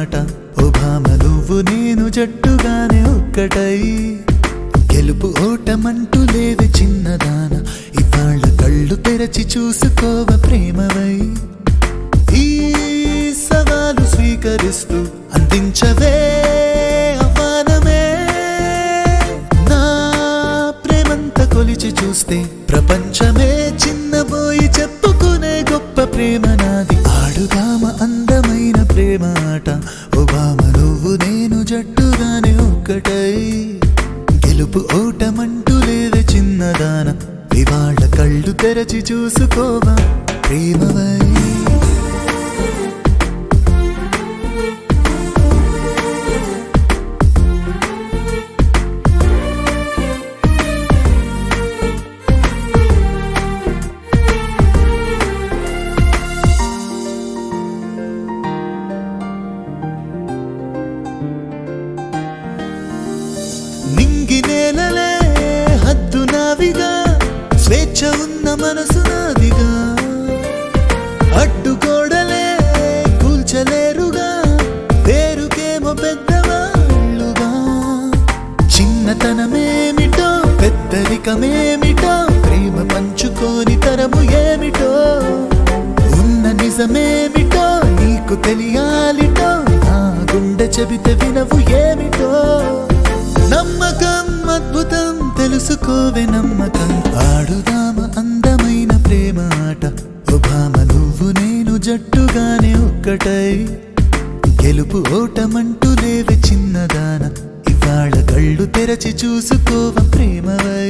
ఆట ఒబామ నువ్వు నేను జట్టుగానే ఒక్కటై గెలుపు ఓటమంటూ లేవి చిన్నదాన ఇవాళ్ళ కళ్ళు తెరచి చూసుకోవ ప్రేమవై ఈ సవాలు స్వీకరిస్తూ అందించవే ఆహ్వానమే నా ప్రేమంత కొలిచి చూస్తే ప్రపంచమే చిన్నబోయి చెప్పుకునే గొప్ప ప్రేమ నాది ఆడుదామ అందమైన ప్రేమ ఆట ఒబామ నువ్వు నేను జట్టుగానే ఒక్కటై గెలుపు ఓటమంటూ లేదే చిన్నదాన ఇవాళ కళ్ళు తెరచి చూసుకోవా ప్రేమవై నింగి నేలలే హద్దు నావిగా స్వేచ్ఛ ఉన్న మనసు నాదిగా అడ్డుగోడలే కూల్చలేరుగా పేరుకేమో పెద్దవాళ్ళుగా చిన్నతనమేమిటో పెద్దరికమేమిటో ప్రేమ పంచుకోని తరము ఏమిటో ఉన్న నిజమేమిటో నీకు తెలియాలిటో నా గుండె చెబితే వినవు ఏమిటో నమ్మకం అద్భుతం తెలుసుకోవే నమ్మకం ఆడుదామ అందమైన ప్రేమ ఆట ఒబామ నువ్వు నేను జట్టుగానే ఒక్కటై గెలుపు ఓటమంటూ లేవి చిన్నదాన ఇవాళ కళ్ళు తెరచి చూసుకోవ ప్రేమవై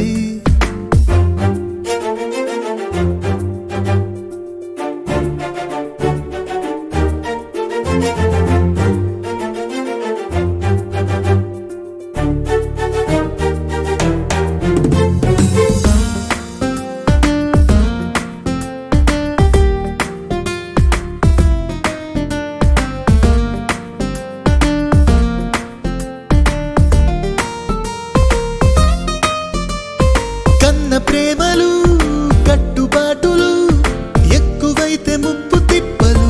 కన్న ప్రేమలు కట్టుబాటులు ఎక్కువైతే ముప్పు తిప్పలు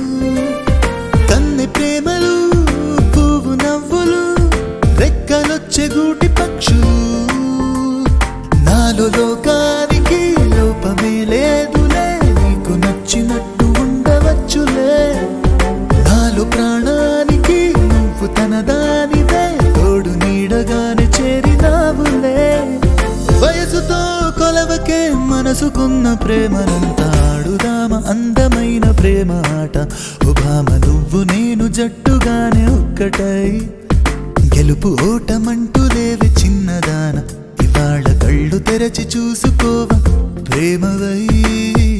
కన్నె ప్రేమలు పువ్వు నవ్వులు రెక్కలొచ్చే గూటి పక్షులు నాలో లోకానికి లోపమే లేదులే నీకు నచ్చినట్టు ఉండవచ్చులే నాలో ప్రాణానికి నువ్వు తనదానివే తోడు నీడగానే చేరినావులే వయసుతో కొలవకే మనసుకున్న ప్రేమనంతా ఆడుదామ అందమైన ప్రేమ ఆట ఉభామ నువ్వు నేను జట్టుగానే ఒక్కటై గెలుపు ఓటమంటూ లేవి చిన్నదాన ఇవాళ కళ్ళు తెరచి చూసుకోవ ప్రేమవై